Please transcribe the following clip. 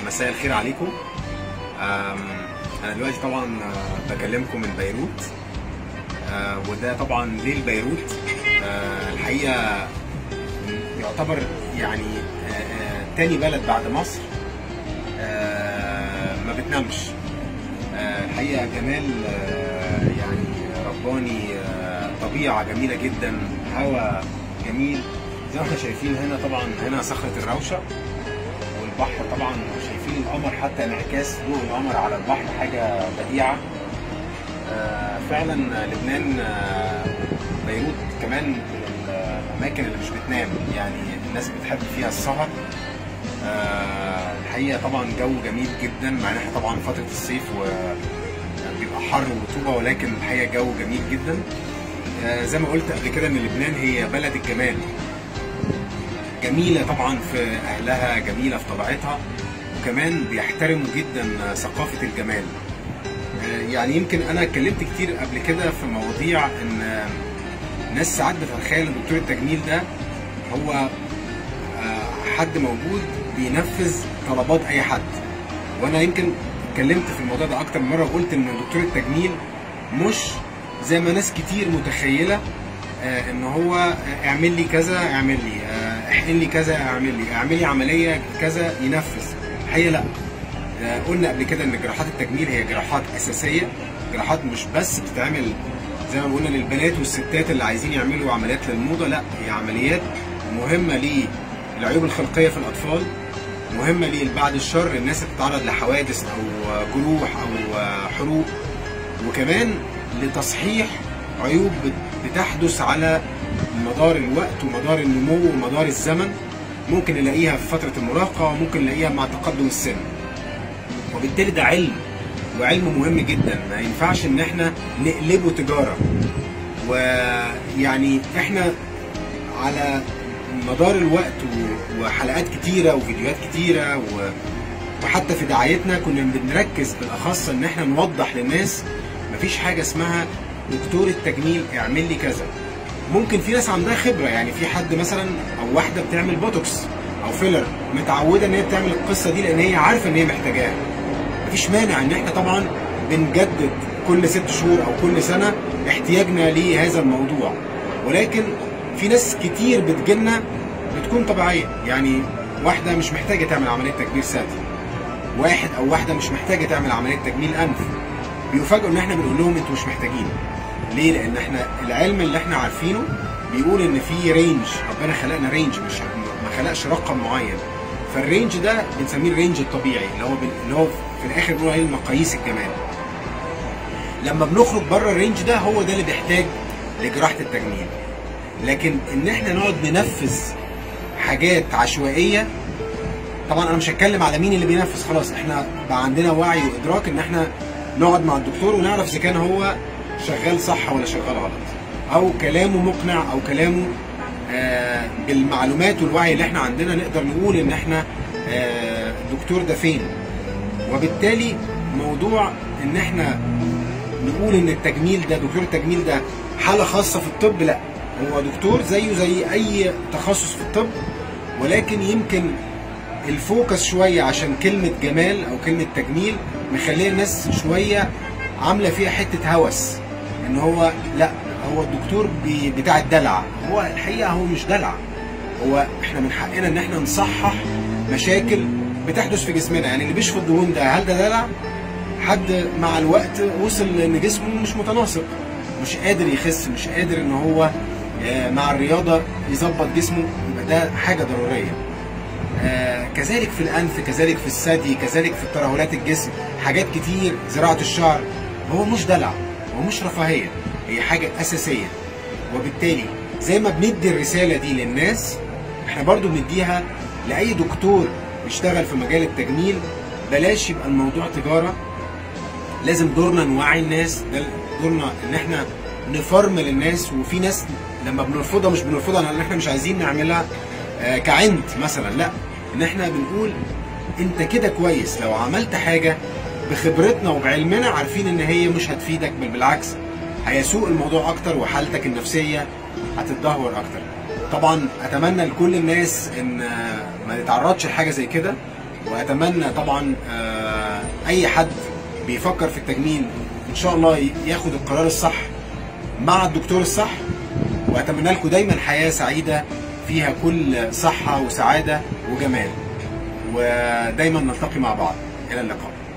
مساء الخير عليكم آم، انا دلوقتي طبعا آه، بكلمكم من بيروت آه، وده طبعا ليه بيروت آه، الحقيقه يعتبر يعني آه، آه، تاني بلد بعد مصر آه، ما بتنامش آه، الحقيقه جمال آه، يعني رباني آه، طبيعه جميله جدا هواء جميل زي ما احنا شايفين هنا طبعا هنا صخره الروشه والبحر طبعا شايفين القمر حتى انعكاس ضوء القمر على البحر حاجه بديعه آه، فعلا لبنان آه، بيروت كمان من الاماكن اللي مش بتنام يعني الناس بتحب فيها السهر آه، الحقيقه طبعا جو جميل جدا مع ان احنا طبعا فتره الصيف وبيبقى حر ورطوبه ولكن الحقيقه جو جميل جدا آه، زي ما قلت قبل كده ان لبنان هي بلد الجمال جميلة طبعا في أهلها جميلة في طبيعتها وكمان بيحترموا جدا ثقافة الجمال آه، يعني يمكن أنا اتكلمت كتير قبل كده في مواضيع إن آه، ناس ساعات بتتخيل إن دكتور التجميل ده هو آه، حد موجود بينفذ طلبات أي حد وأنا يمكن اتكلمت في الموضوع ده أكتر من مرة وقلت إن دكتور التجميل مش زي ما ناس كتير متخيلة آه، ان هو آه، اعمل لي كذا اعمل لي آه، احقن لي كذا اعمل لي اعمل لي عمليه كذا ينفذ الحقيقه لا آه، قلنا قبل كده ان جراحات التجميل هي جراحات اساسيه جراحات مش بس بتتعمل زي ما قلنا للبنات والستات اللي عايزين يعملوا عمليات للموضه لا هي عمليات مهمه للعيوب الخلقيه في الاطفال مهمه ليه بعد الشر الناس اللي بتتعرض لحوادث او آه، جروح او آه، حروق وكمان لتصحيح عيوب بت- بتحدث على مدار الوقت ومدار النمو ومدار الزمن ممكن نلاقيها في فترة المراهقة وممكن نلاقيها مع تقدم السن وبالتالي ده علم وعلم مهم جدا ما ينفعش ان احنا نقلبه تجارة ويعني احنا على مدار الوقت و- وحلقات كتيرة وفيديوهات كتيرة و... وحتى في دعايتنا كنا بنركز بالاخص ان احنا نوضح للناس مفيش حاجه اسمها دكتور التجميل اعمل لي كذا ممكن في ناس عندها خبره يعني في حد مثلا او واحده بتعمل بوتوكس او فيلر متعوده ان هي بتعمل القصه دي لان هي عارفه ان هي محتاجاها مفيش مانع ان احنا طبعا بنجدد كل ست شهور او كل سنه احتياجنا لهذا الموضوع ولكن في ناس كتير بتجيلنا بتكون طبيعيه يعني واحده مش محتاجه تعمل عمليه تكبير ساتي واحد او واحده مش محتاجه تعمل عمليه تجميل انف بيفاجئوا ان احنا بنقول لهم انتوا مش محتاجين ليه لان احنا العلم اللي احنا عارفينه بيقول ان في رينج ربنا خلقنا رينج مش ما خلقش رقم معين فالرينج ده بنسميه الرينج الطبيعي اللي هو بن- اللي هو في الاخر بنقول عليه مقاييس الجمال لما بنخرج بره الرينج ده هو ده اللي بيحتاج لجراحه التجميل لكن ان احنا نقعد ننفذ حاجات عشوائيه طبعا انا مش هتكلم على مين اللي بينفذ خلاص احنا بقى عندنا وعي وادراك ان احنا نقعد مع الدكتور ونعرف اذا كان هو شغال صح ولا شغال غلط او كلامه مقنع او كلامه آه بالمعلومات والوعي اللي احنا عندنا نقدر نقول ان احنا آه الدكتور ده فين وبالتالي موضوع ان احنا نقول ان التجميل ده دكتور التجميل ده حاله خاصه في الطب لا هو دكتور زيه زي اي تخصص في الطب ولكن يمكن الفوكس شويه عشان كلمه جمال او كلمه تجميل مخليه الناس شويه عامله فيها حته هوس ان هو لا هو الدكتور بي- بتاع الدلع هو الحقيقه هو مش دلع هو احنا من حقنا ان احنا نصحح مشاكل بتحدث في جسمنا يعني اللي بيشفط دهون ده هل ده دلع؟ حد مع الوقت وصل ان جسمه مش متناسق مش قادر يخس مش قادر ان هو آه، مع الرياضه يظبط جسمه يبقى ده حاجه ضروريه آه، كذلك في الانف كذلك في الثدي كذلك في ترهلات الجسم حاجات كتير زراعه الشعر هو مش دلع هو مش رفاهيه هي حاجه اساسيه وبالتالي زي ما بندي الرساله دي للناس احنا برضو بنديها لاي دكتور بيشتغل في مجال التجميل بلاش يبقى الموضوع تجاره لازم دورنا نوعي الناس ده دورنا ان احنا نفرمل الناس وفي ناس لما بنرفضها مش بنرفضها لان احنا مش عايزين نعملها آه، كعند مثلا لا ان احنا بنقول انت كده كويس لو عملت حاجه بخبرتنا وبعلمنا عارفين ان هي مش هتفيدك بل بالعكس هيسوء الموضوع اكتر وحالتك النفسيه هتتدهور اكتر طبعا اتمنى لكل الناس ان آه، ما نتعرضش لحاجه زي كده واتمنى طبعا آه، اي حد بيفكر في التجميل ان شاء الله ي- ياخد القرار الصح مع الدكتور الصح واتمنى لكم دايما حياه سعيده فيها كل صحه وسعاده وجمال ودايما نلتقي مع بعض الى اللقاء